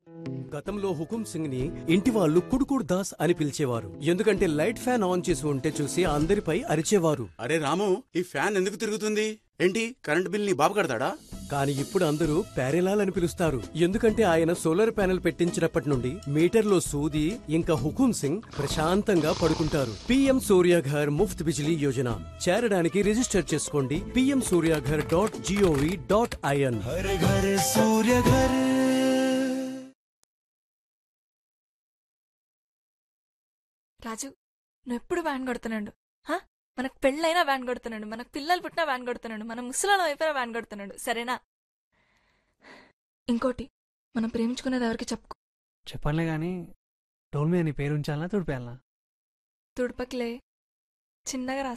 గతంలో హుకుం సింగ్ ని ఇంటి వాళ్ళు కుడుకుడు దాస్ అని పిలిచేవారు ఎందుకంటే లైట్ ఫ్యాన్ ఆన్ చేసి ఉంటే చూసి అందరిపై అరిచేవారు అరే రాము ఈ ఫ్యాన్ ఎందుకు తిరుగుతుంది ఏంటి కరెంట్ బిల్ నీ బాబు కడతాడా కానీ ఇప్పుడు అందరూ ప్యారెలాల్ అని పిలుస్తారు ఎందుకంటే ఆయన సోలార్ ప్యానెల్ పెట్టించినప్పటి నుండి మీటర్లో సూది ఇంకా హుకుం సింగ్ ప్రశాంతంగా పడుకుంటారు పిఎం సూర్యాఘర్ ముఫ్త్ బిజిలీ యోజన చేరడానికి రిజిస్టర్ చేసుకోండి PM Surya Ghar dot G O V dot I N हर घर सूर्य घर రాజు నువ్వు ఎప్పుడు వ్యాన్ కొడుతున్నాడు హా? మనకు పెళ్ళైనా వ్యాన్ కొడుతున్నాడు మనకు పిల్లలు పుట్టినా వ్యాన్ కొడుతున్నాడు మనం ముసలాళ్ళం అయిపోయినా వ్యాన్ కొడుతున్నాడు సరేనా ఇంకోటి మనం ప్రేమించుకునేది ఎవరికి చెప్పుకో చెప్పనులే కానీ టోల్ మీద నీ పేరు ఉంచాలనా తుడిపేయాలనా తుడుపకిలే చిన్నగా రా